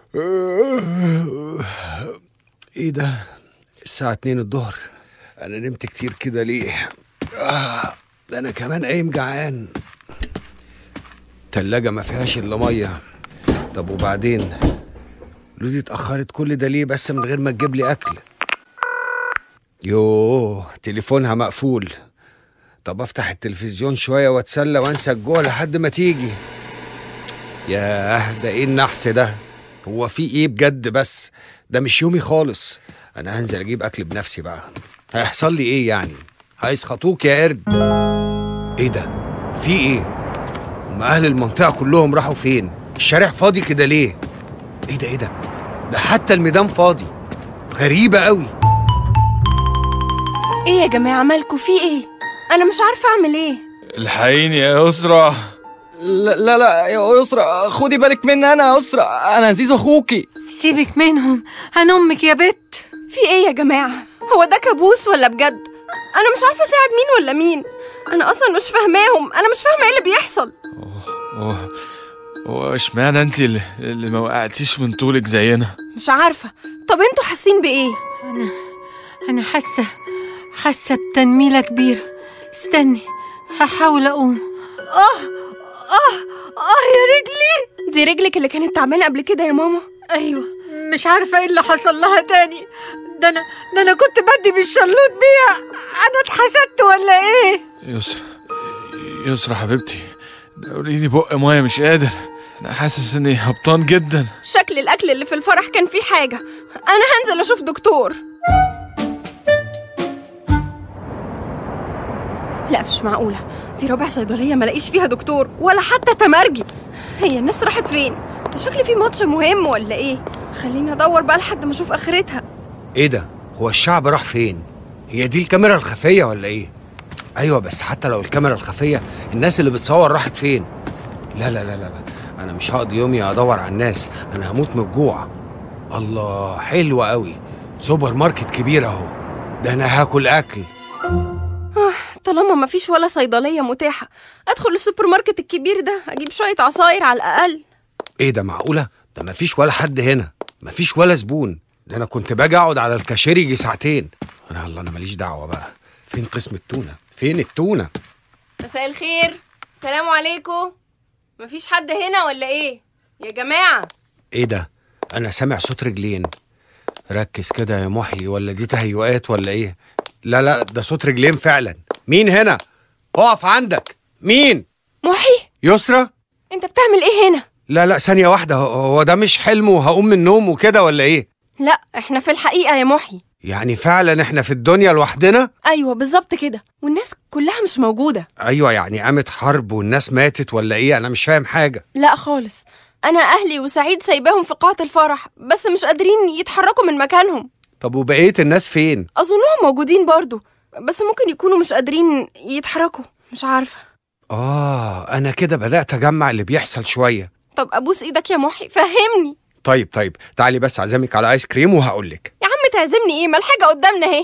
ايه ده الساعة اتنين الظهر انا نمت كتير كده ليه آه، ده انا كمان قايم جعان تلاجة ما فيهاش الا مية طب وبعدين لودي اتأخرت كل ده ليه بس من غير ما تجيب لي أكل يوه تليفونها مقفول طب افتح التلفزيون شوية واتسلى وانسى الجوع لحد ما تيجي ياه ده ايه النحس ده هو في ايه بجد بس ده مش يومي خالص انا هنزل اجيب اكل بنفسي بقى هيحصل لي ايه يعني هيسخطوك يا قرد ايه ده في ايه هم اهل المنطقة كلهم راحوا فين الشارع فاضي كده ليه ايه ده ايه ده ده حتى الميدان فاضي غريبة قوي ايه يا جماعة مالكوا في ايه انا مش عارفة اعمل ايه الحقيني يا يسرى لا لا لا يا يسرا خدي بالك مني انا يا يسرا انا عزيز اخوكي سيبك منهم انا امك يا بت في ايه يا جماعة هو ده كابوس ولا بجد انا مش عارفة اساعد مين ولا مين انا اصلا مش فاهماهم انا مش فاهمة ايه اللي بيحصل هو هو اشمعنى انت اللي, اللي ما وقعتيش من طولك زينا مش عارفة طب انتوا حاسين بايه انا انا حاسه حاسه بتنميله كبيره استني هحاول اقوم اه اه اه يا رجلي دي رجلك اللي كانت تعبانة قبل كده يا ماما ايوه مش عارفه ايه اللي حصل لها تاني ده انا ده انا كنت بدي بالشلوت بيها انا اتحسدت ولا ايه يسرى يسرى حبيبتي قوليلي بق ميه مش قادر انا حاسس اني هبطان جدا شكل الاكل اللي في الفرح كان فيه حاجة انا هنزل اشوف دكتور لا مش معقولة دي رابع صيدلية ما لاقيش فيها دكتور ولا حتى تمرجي هي الناس راحت فين ده شكلي في ماتش مهم ولا ايه خليني ادور بقى لحد ما اشوف اخرتها ايه ده هو الشعب راح فين هي دي الكاميرا الخفية ولا ايه ايوه بس حتى لو الكاميرا الخفية الناس اللي بتصور راحت فين لا لا لا لا, لا. انا مش هقضي يومي ادور على الناس انا هموت من الجوع الله حلوة قوي سوبر ماركت كبير اهو ده انا هاكل اكل طالما ما فيش ولا صيدلية متاحة ادخل السوبر ماركت الكبير ده اجيب شوية عصاير على الاقل ايه ده معقولة ده مفيش ولا حد هنا مفيش ولا زبون ده انا كنت باجي اقعد على الكاشير يجي ساعتين انا الله انا ماليش دعوة بقى فين قسم التونة فين التونة مساء الخير سلام عليكم مفيش حد هنا ولا ايه يا جماعة ايه ده انا سامع صوت رجلين ركز كده يا محي ولا دي تهيؤات ولا ايه لا لا ده صوت رجلين فعلا مين هنا اقف عندك مين محي يسرى انت بتعمل ايه هنا لا لا ثانية واحدة هو- هو ده مش حلم وهقوم من النوم وكده ولا ايه لا احنا في الحقيقة يا محي يعني فعلا احنا في الدنيا لوحدنا ايوه بالظبط كده والناس كلها مش موجودة ايوه يعني قامت حرب والناس ماتت ولا ايه انا مش فاهم حاجة لا خالص انا اهلي وسعيد سايباهم في قاعة الفرح بس مش قادرين يتحركوا من مكانهم طب وبقية الناس فين اظنهم موجودين برضو بس ممكن يكونوا مش قادرين يتحركوا مش عارفة اه انا كده بدأت اجمع اللي بيحصل شوية طب ابوس ايدك يا محي فهمني طيب طيب تعالي بس اعزمك على ايس كريم وهقولك يا عم تعزمني ايه ما الحاجة قدامنا اهي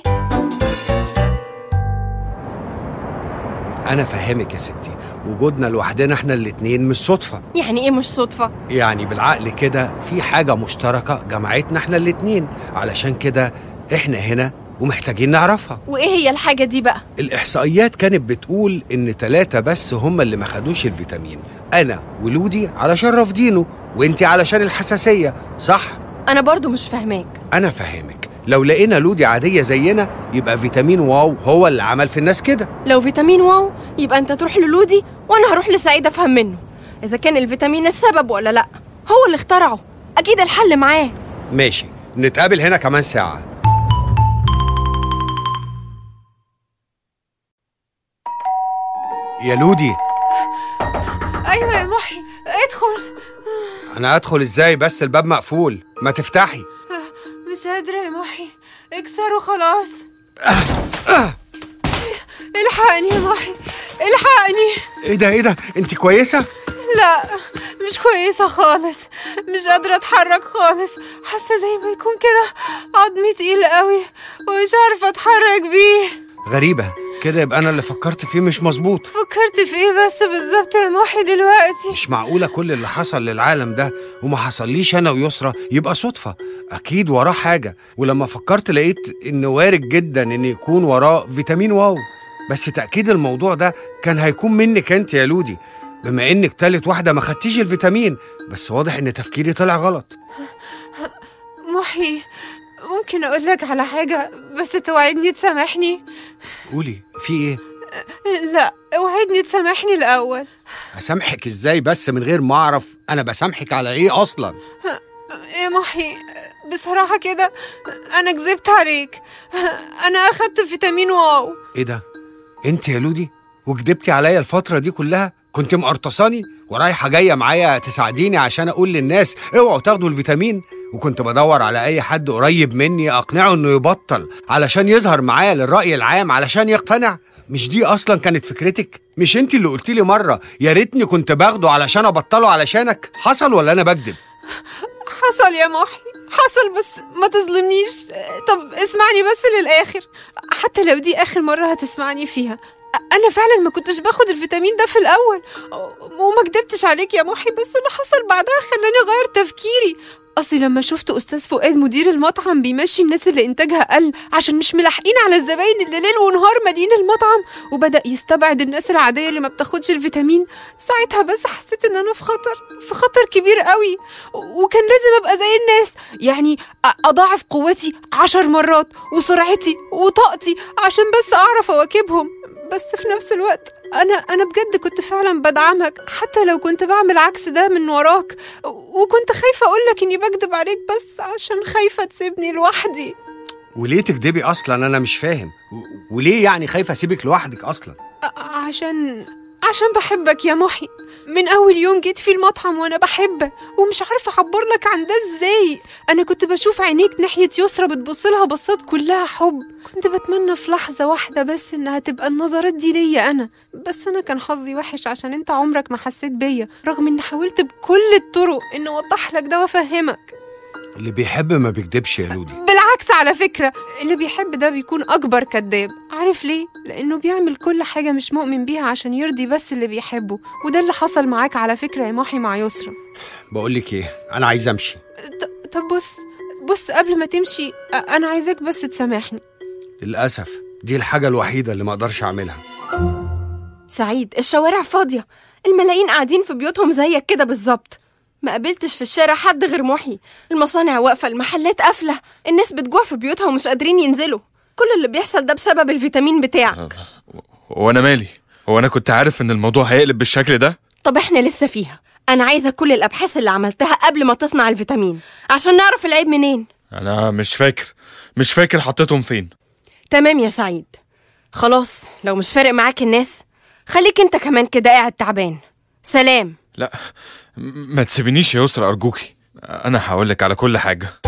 انا فاهمك يا ستي وجودنا لوحدنا احنا الاتنين مش صدفة يعني ايه مش صدفة يعني بالعقل كده في حاجة مشتركة جمعتنا احنا الاتنين علشان كده احنا هنا ومحتاجين نعرفها وايه هي الحاجة دي بقى الإحصائيات كانت بتقول إن تلاتة بس هم اللي ما خدوش الفيتامين أنا ولودي علشان رافضينه وإنتي علشان الحساسية صح؟ انا برضو مش فاهماك أنا فاهمك لو لقينا لودي عادية زينا يبقى فيتامين واو هو اللي عمل في الناس كده لو فيتامين واو يبقى انت تروح للودي وانا هروح لسعيد افهم منه اذا كان الفيتامين السبب ولا لا هو اللي اخترعه اكيد الحل معاه ماشي نتقابل هنا كمان ساعة يا لودي ايوه يا محي ادخل أنا أدخل إزاي بس الباب مقفول ما تفتحي مش قادره يا محي اكسره خلاص الحقني يا محي الحقني إيه ده إيه ده أنت كويسة؟ لا مش كويسة خالص مش قادرة اتحرك خالص حاسة زي ما يكون كده عظمي تقيل قوي ومش عارفة اتحرك بيه غريبة كده يبقى انا اللي فكرت فيه مش مظبوط فكرت في ايه بس بالظبط يا محي دلوقتي مش معقولة كل اللي حصل للعالم ده وما حصليش أنا ويسرى يبقى صدفة أكيد وراه حاجة ولما فكرت لقيت إن وارد جدا إن يكون وراه فيتامين واو بس تأكيد الموضوع ده كان هيكون منك أنت يا لودي بما إنك تالت واحدة ما خدتيش الفيتامين بس واضح إن تفكيري طلع غلط محي ممكن اقول لك على حاجه بس توعدني تسامحني قولي في إيه؟ لا اوعدني تسامحني الاول أسامحك إزاي بس من غير ما أعرف أنا بسامحك على إيه أصلا يا محي بصراحه كده انا كذبت عليك انا اخدت فيتامين واو إيه ده؟ أنت يا لودي وكدبتي عليا الفترة دي كلها كنت مقرطصاني ورايحة جاية معايا تساعديني عشان أقول للناس اوعوا تاخدوا الفيتامين وكنت بدور على أي حد قريب مني أقنعه إنه يبطل علشان يظهر معايا للرأي العام علشان يقتنع مش دي أصلا كانت فكرتك؟ مش أنت اللي قلتي لي مرة يا ريتني كنت باخده علشان أبطله علشانك حصل ولا أنا بكذب؟ حصل يا محي حصل بس ما تظلمنيش طب اسمعني بس للآخر حتى لو دي آخر مرة هتسمعني فيها أنا فعلا ما كنتش باخد الفيتامين ده في الأول وما كدبتش عليك يا محي بس اللي حصل بعدها خلاني أغير تفكيري أصلي لما شفت أستاذ فؤاد مدير المطعم بيمشي الناس اللي إنتاجها قل عشان مش ملاحقين على الزباين اللي ليل ونهار مالين المطعم وبدأ يستبعد الناس العادية اللي ما بتاخدش الفيتامين ساعتها بس حسيت إن أنا في خطر في خطر كبير قوي وكان لازم أبقى زي الناس يعني أ- أضاعف قوتي عشر مرات وسرعتي وطاقتي عشان بس أعرف أواكبهم بس في نفس الوقت أنا أنا بجد كنت فعلا بدعمك حتى لو كنت بعمل عكس ده من وراك وكنت خايفة أقولك إني بكدب عليك بس عشان خايفة تسيبني لوحدي وليه تكدبي أصلا أنا مش فاهم و- وليه يعني خايفة أسيبك لوحدك أصلا؟ ع- عشان عشان بحبك يا محي من أول يوم جيت في المطعم وأنا بحبك ومش عارفة أعبر لك عن ده إزاي أنا كنت بشوف عينيك ناحية يسرى بتبص لها بصات كلها حب كنت بتمنى في لحظة واحدة بس إنها تبقى النظرات دي ليا أنا بس أنا كان حظي وحش عشان أنت عمرك ما حسيت بيا رغم إني حاولت بكل الطرق إن أوضح لك ده وأفهمك اللي بيحب ما بيكدبش يا لودي بالعكس على فكرة اللي بيحب ده بيكون أكبر كذاب عارف ليه؟ لأنه بيعمل كل حاجة مش مؤمن بيها عشان يرضي بس اللي بيحبه وده اللي حصل معاك على فكرة يا محي مع يسرا بقولك إيه أنا عايز أمشي ط- طب بص بص قبل ما تمشي أ- أنا عايزاك بس تسامحني للأسف دي الحاجة الوحيدة اللي ما أقدرش أعملها سعيد الشوارع فاضية الملايين قاعدين في بيوتهم زيك كده بالظبط ما قابلتش في الشارع حد غير محي المصانع واقفة المحلات قافلة الناس بتجوع في بيوتها ومش قادرين ينزلوا كل اللي بيحصل ده بسبب الفيتامين بتاعك وانا مالي هو انا كنت عارف ان الموضوع هيقلب بالشكل ده طب احنا لسه فيها انا عايزه كل الابحاث اللي عملتها قبل ما تصنع الفيتامين عشان نعرف العيب منين انا مش فاكر مش فاكر حطيتهم فين تمام يا سعيد خلاص لو مش فارق معاك الناس خليك انت كمان كده قاعد تعبان سلام لا م- ما تسيبنيش يا يسرا ارجوكي انا هقولك على كل حاجه